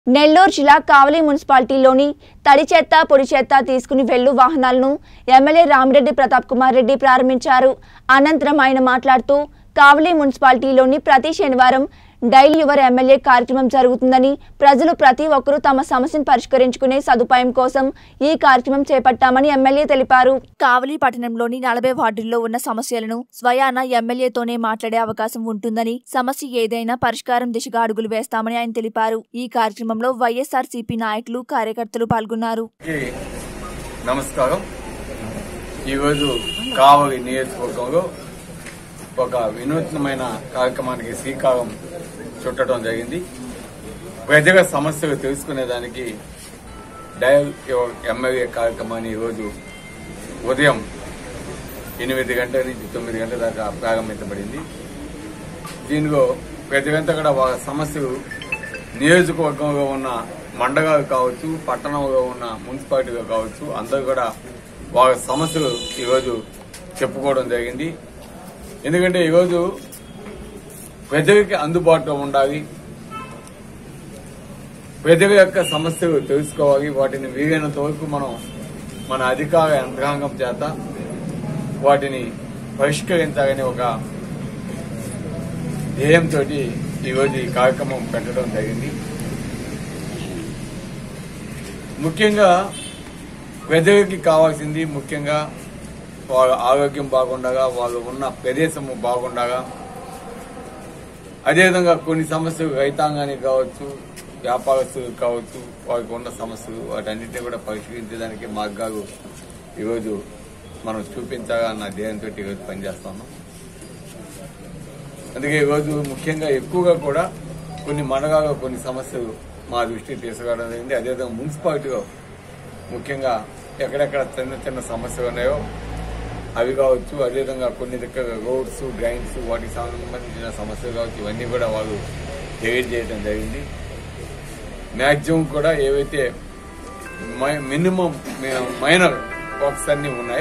నెల్లూరు జిల్లా కావలి మున్సిపాలిటీలోని తడి చెత్త పొడి చెత్త తీసుకుని వెళ్ళు వాహనాలను ఎమ్మెల్యే రామిరెడ్డి ప్రతాప్ కుమార్ రెడ్డి ప్రారంభించారు అనంతరం ఆయన మాట్లాడుతూ కావలి మున్సిపాలిటీలోని ప్రతి శనివారం డైలీ యువర్ ఎమ్మెల్యే కార్యక్రమం జరుగుతుందని ప్రజలు ప్రతి ఒక్కరూ తమ సమస్యను పరిష్కరించుకునే సదుపాయం కోసం ఈ కార్యక్రమం చేపట్టామని ఎమ్మెల్యే తెలిపారు కావలి పట్టణంలోని నలభై వార్డుల్లో ఉన్న సమస్యలను స్వయాన ఎమ్మెల్యేతోనే మాట్లాడే అవకాశం ఉంటుందని సమస్య ఏదైనా పరిష్కారం దిశగా అడుగులు వేస్తామని ఆయన తెలిపారు ఈ కార్యక్రమంలో వైఎస్ఆర్ నాయకులు కార్యకర్తలు పాల్గొన్నారు అందరికీ నమస్కారం ఈరోజు కావలి నియోజకవర్గంలో ఒక వినూత్నమైన కార్యక్రమానికి శ్రీకారం చుట్టడం జరిగింది ప్రజల సమస్యలు తెలుసుకునేదానికి డయల్ యువర్ ఎమ్మెల్యే కార్యక్రమాన్ని ఈరోజు ఉదయం ఎనిమిది గంటల నుంచి తొమ్మిది గంటల దాకా ప్రారంభించబడింది దీనిలో ప్రజలంతా కూడా వాళ్ళ సమస్యలు నియోజకవర్గంలో ఉన్న మండలాలు కావచ్చు పట్టణంలో ఉన్న మున్సిపాలిటీలో కావచ్చు అందరూ కూడా వాళ్ళ సమస్యలు ఈరోజు చెప్పుకోవడం జరిగింది ఎందుకంటే ఈరోజు ప్రజలకి అందుబాటులో ఉండాలి ప్రజల యొక్క సమస్యలు తెలుసుకోవాలి వాటిని వీలైనంత వరకు మనం మన అధికార యంత్రాంగం చేత వాటిని పరిష్కరించాలని ఒక ధ్యేయంతో ఈరోజు ఈ కార్యక్రమం పెట్టడం జరిగింది ముఖ్యంగా ప్రజలకి కావాల్సింది ముఖ్యంగా వాళ్ళ ఆరోగ్యం బాగుండగా వాళ్ళు ఉన్న ప్రదేశము బాగుండగా అదేవిధంగా కొన్ని సమస్యలు రైతాంగానికి కావచ్చు వ్యాపారస్తులకు కావచ్చు వారికి ఉన్న సమస్యలు వాటన్నిటిని కూడా పరిష్కరించడానికి మార్గాలు ఈరోజు మనం చూపించాలా అన్న ధ్యేయంతో ఈరోజు పనిచేస్తున్నాం అందుకే ఈరోజు ముఖ్యంగా ఎక్కువగా కూడా కొన్ని మండలాల్లో కొన్ని సమస్యలు మా దృష్టికి తీసుకురావడం జరిగింది అదేవిధంగా మున్సిపాలిటీలో ముఖ్యంగా ఎక్కడెక్కడ చిన్న చిన్న సమస్యలు ఉన్నాయో అవి కావచ్చు అదేవిధంగా కొన్ని దగ్గర రోడ్స్ డ్రైన్స్ వాటికి సంబంధించిన సమస్యలు కావచ్చు ఇవన్నీ కూడా వాళ్ళు తెలియజేయడం జరిగింది మ్యాక్సిమం కూడా ఏవైతే మినిమం మైనర్ వర్క్స్ అన్ని ఉన్నాయి